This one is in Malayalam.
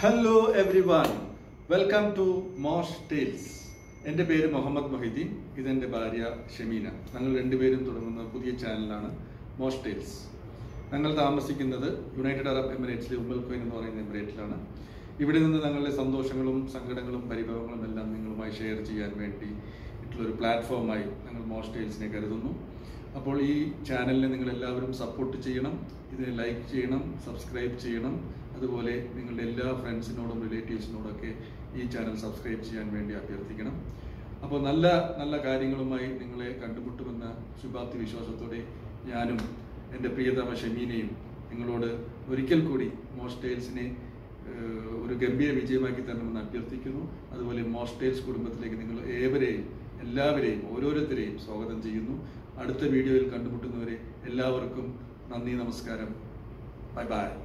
hello everyone welcome to Mosh Tales എൻ്റെ പേര് മുഹമ്മദ് മൊഹിദ്ദീൻ ഇതെൻ്റെ ഭാര്യ ഷമീന ഞങ്ങൾ രണ്ടുപേരും തുടങ്ങുന്ന പുതിയ ചാനലാണ് മോഷ് ടേൽസ് ഞങ്ങൾ താമസിക്കുന്നത് യുണൈറ്റഡ് അറബ് എമിറേറ്റ്സിലെ ഉമ്മൽ കോയിൻ എന്ന് പറയുന്ന എമിറേറ്റിലാണ് ഇവിടെ നിന്ന് ഞങ്ങളുടെ സന്തോഷങ്ങളും സങ്കടങ്ങളും പരിഭവങ്ങളും എല്ലാം നിങ്ങളുമായി ഷെയർ ചെയ്യാൻ വേണ്ടി ഒരു പ്ലാറ്റ്ഫോമായി ഞങ്ങൾ മോഷ് ടേൽസിനെ കരുതുന്നു അപ്പോൾ ഈ ചാനലിനെ നിങ്ങൾ എല്ലാവരും സപ്പോർട്ട് ചെയ്യണം ഇതിനെ ലൈക്ക് ചെയ്യണം സബ്സ്ക്രൈബ് ചെയ്യണം അതുപോലെ നിങ്ങളുടെ എല്ലാ ഫ്രണ്ട്സിനോടും റിലേറ്റീവ്സിനോടൊക്കെ ഈ ചാനൽ സബ്സ്ക്രൈബ് ചെയ്യാൻ വേണ്ടി അഭ്യർത്ഥിക്കണം അപ്പോൾ നല്ല നല്ല കാര്യങ്ങളുമായി നിങ്ങളെ കണ്ടുമുട്ടുമെന്ന ശുഭാപ്തി വിശ്വാസത്തോടെ ഞാനും എൻ്റെ പ്രിയതമ ഷമീനയും നിങ്ങളോട് ഒരിക്കൽ കൂടി മോസ്റ്റേൽസിനെ ഏഹ്, ഒരു ഗംഭീര വിജയമാക്കി തരണമെന്ന് അഭ്യർത്ഥിക്കുന്നു അതുപോലെ മോസ്റ്റേൽസ് കുടുംബത്തിലേക്ക് നിങ്ങൾ ഏവരെയും എല്ലാവരെയും ഓരോരുത്തരെയും സ്വാഗതം ചെയ്യുന്നു അടുത്ത വീഡിയോയിൽ കണ്ടുമുട്ടുന്നവരെ എല്ലാവർക്കും നന്ദി നമസ്കാരം ബൈ ബൈ